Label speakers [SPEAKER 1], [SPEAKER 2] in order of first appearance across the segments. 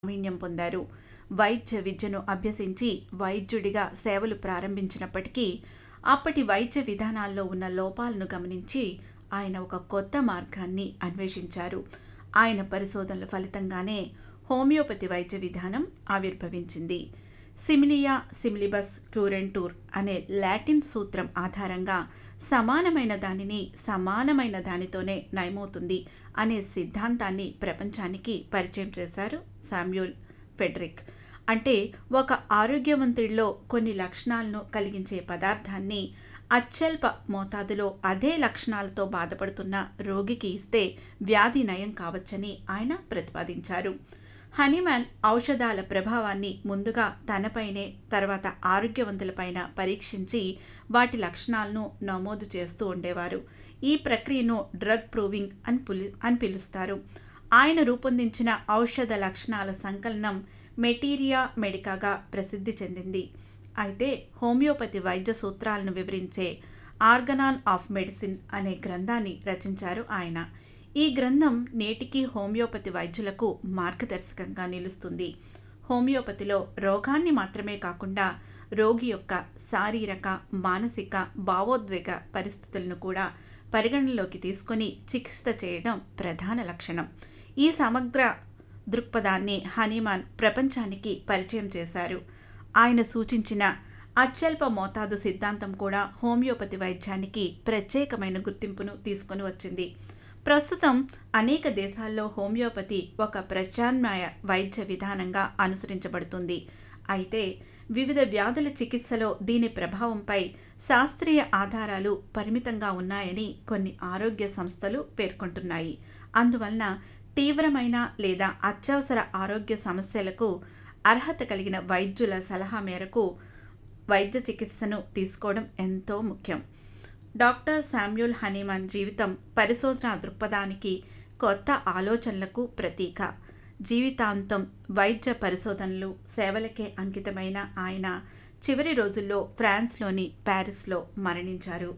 [SPEAKER 1] ప్రావీణ్యం పొందారు వైద్య విద్యను అభ్యసించి వైద్యుడిగా సేవలు ప్రారంభించినప్పటికీ అప్పటి వైద్య విధానాల్లో ఉన్న లోపాలను గమనించి ఆయన ఒక కొత్త మార్గాన్ని అన్వేషించారు ఆయన పరిశోధనల ఫలితంగానే హోమియోపతి వైద్య విధానం ఆవిర్భవించింది సిమిలియా సిమిలిబస్ క్యూరెంటూర్ అనే లాటిన్ సూత్రం ఆధారంగా సమానమైన దానిని సమానమైన దానితోనే నయమవుతుంది అనే సిద్ధాంతాన్ని ప్రపంచానికి పరిచయం చేశారు శామ్యూల్ ఫెడ్రిక్ అంటే ఒక ఆరోగ్యవంతుడిలో కొన్ని లక్షణాలను కలిగించే పదార్థాన్ని అత్యల్ప మోతాదులో అదే లక్షణాలతో బాధపడుతున్న రోగికి ఇస్తే వ్యాధి నయం కావచ్చని ఆయన ప్రతిపాదించారు హనీమాన్ ఔషధాల ప్రభావాన్ని ముందుగా తనపైనే తర్వాత ఆరోగ్యవంతులపైన పరీక్షించి వాటి లక్షణాలను నమోదు చేస్తూ ఉండేవారు ఈ ప్రక్రియను డ్రగ్ ప్రూవింగ్ అని పిలు అని పిలుస్తారు ఆయన రూపొందించిన ఔషధ లక్షణాల సంకలనం మెటీరియా మెడికాగా ప్రసిద్ధి చెందింది అయితే హోమియోపతి వైద్య సూత్రాలను వివరించే ఆర్గనాన్ ఆఫ్ మెడిసిన్ అనే గ్రంథాన్ని రచించారు ఆయన ఈ గ్రంథం నేటికి హోమియోపతి వైద్యులకు మార్గదర్శకంగా నిలుస్తుంది హోమియోపతిలో రోగాన్ని మాత్రమే కాకుండా రోగి యొక్క శారీరక మానసిక భావోద్వేగ పరిస్థితులను కూడా పరిగణనలోకి తీసుకొని చికిత్స చేయడం ప్రధాన లక్షణం ఈ సమగ్ర దృక్పథాన్ని హనీమాన్ ప్రపంచానికి పరిచయం చేశారు ఆయన సూచించిన అత్యల్ప మోతాదు సిద్ధాంతం కూడా హోమియోపతి వైద్యానికి ప్రత్యేకమైన గుర్తింపును తీసుకొని వచ్చింది ప్రస్తుతం అనేక దేశాల్లో హోమియోపతి ఒక ప్రత్యామ్నాయ వైద్య విధానంగా అనుసరించబడుతుంది అయితే వివిధ వ్యాధుల చికిత్సలో దీని ప్రభావంపై శాస్త్రీయ ఆధారాలు పరిమితంగా ఉన్నాయని కొన్ని ఆరోగ్య సంస్థలు పేర్కొంటున్నాయి అందువలన తీవ్రమైన లేదా అత్యవసర ఆరోగ్య సమస్యలకు అర్హత కలిగిన వైద్యుల సలహా మేరకు వైద్య చికిత్సను తీసుకోవడం ఎంతో ముఖ్యం డాక్టర్ శామ్యూల్ హనీమాన్ జీవితం పరిశోధన దృక్పథానికి కొత్త ఆలోచనలకు ప్రతీక జీవితాంతం వైద్య పరిశోధనలు సేవలకే అంకితమైన ఆయన చివరి రోజుల్లో ఫ్రాన్స్లోని ప్యారిస్లో మరణించారు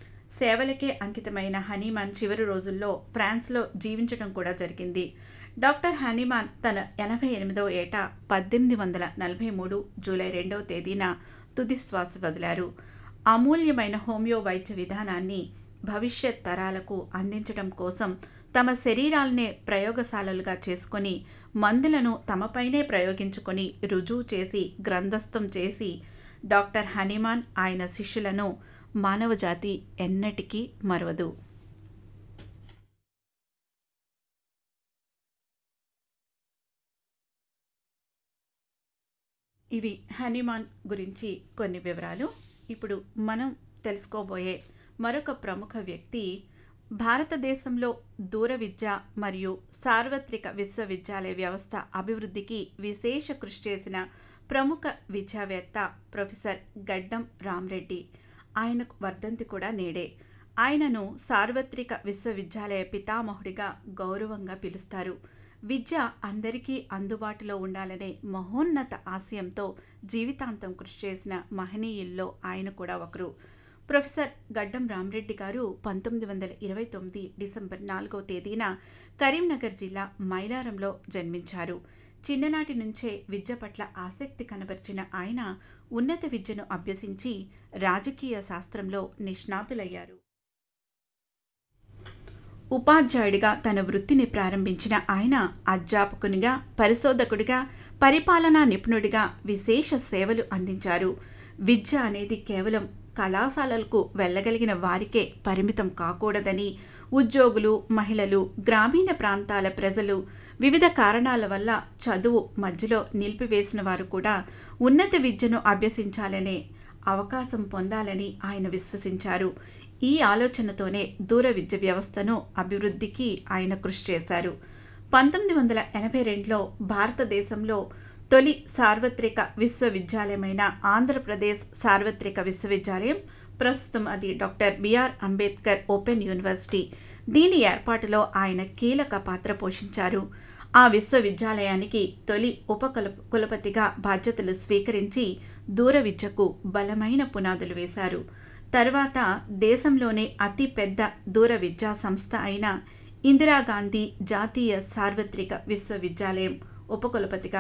[SPEAKER 1] సేవలకే అంకితమైన హనీమాన్ చివరి రోజుల్లో ఫ్రాన్స్లో జీవించడం కూడా జరిగింది డాక్టర్ హనీమాన్ తన ఎనభై ఎనిమిదవ ఏట పద్దెనిమిది వందల నలభై మూడు జూలై రెండవ తేదీన తుది శ్వాస వదిలారు అమూల్యమైన హోమియో వైద్య విధానాన్ని భవిష్యత్ తరాలకు అందించడం కోసం తమ శరీరాలనే ప్రయోగశాలలుగా చేసుకొని మందులను తమపైనే ప్రయోగించుకొని రుజువు చేసి గ్రంథస్థం చేసి డాక్టర్ హనీమాన్ ఆయన శిష్యులను మానవజాతి ఎన్నటికీ మరవదు ఇవి హనీమాన్ గురించి కొన్ని వివరాలు ఇప్పుడు మనం తెలుసుకోబోయే మరొక ప్రముఖ వ్యక్తి భారతదేశంలో దూర విద్య మరియు సార్వత్రిక విశ్వవిద్యాలయ వ్యవస్థ అభివృద్ధికి విశేష కృషి చేసిన ప్రముఖ విద్యావేత్త ప్రొఫెసర్ గడ్డం రామ్రెడ్డి ఆయనకు వర్ధంతి కూడా నేడే ఆయనను సార్వత్రిక విశ్వవిద్యాలయ పితామహుడిగా గౌరవంగా పిలుస్తారు విద్య అందరికీ అందుబాటులో ఉండాలనే మహోన్నత ఆశయంతో జీవితాంతం కృషి చేసిన మహనీయుల్లో ఆయన కూడా ఒకరు ప్రొఫెసర్ గడ్డం రామరెడ్డి గారు పంతొమ్మిది వందల ఇరవై తొమ్మిది డిసెంబర్ నాలుగవ తేదీన కరీంనగర్ జిల్లా మైలారంలో జన్మించారు చిన్ననాటి నుంచే విద్య పట్ల ఆసక్తి కనబరిచిన ఆయన ఉన్నత విద్యను అభ్యసించి రాజకీయ శాస్త్రంలో నిష్ణాతులయ్యారు ఉపాధ్యాయుడిగా తన వృత్తిని ప్రారంభించిన ఆయన అధ్యాపకునిగా పరిశోధకుడిగా పరిపాలనా నిపుణుడిగా విశేష సేవలు అందించారు విద్య అనేది కేవలం కళాశాలలకు వెళ్ళగలిగిన వారికే పరిమితం కాకూడదని ఉద్యోగులు మహిళలు గ్రామీణ ప్రాంతాల ప్రజలు వివిధ కారణాల వల్ల చదువు మధ్యలో నిలిపివేసిన వారు కూడా ఉన్నత విద్యను అభ్యసించాలనే అవకాశం పొందాలని ఆయన విశ్వసించారు ఈ ఆలోచనతోనే దూర విద్య వ్యవస్థను అభివృద్ధికి ఆయన కృషి చేశారు పంతొమ్మిది వందల ఎనభై రెండులో భారతదేశంలో తొలి సార్వత్రిక విశ్వవిద్యాలయమైన ఆంధ్రప్రదేశ్ సార్వత్రిక విశ్వవిద్యాలయం ప్రస్తుతం అది doctor BR Ambedkar open university దీని ఏర్పాటులో ఆయన కీలక పాత్ర పోషించారు ఆ విశ్వవిద్యాలయానికి తొలి ఉపకుల కులపతిగా బాధ్యతలు స్వీకరించి దూర విద్యకు బలమైన పునాదులు వేశారు తర్వాత దేశంలోనే అతి పెద్ద దూర విద్యా సంస్థ అయిన ఇందిరాగాంధీ జాతీయ సార్వత్రిక విశ్వవిద్యాలయం ఉపకులపతిగా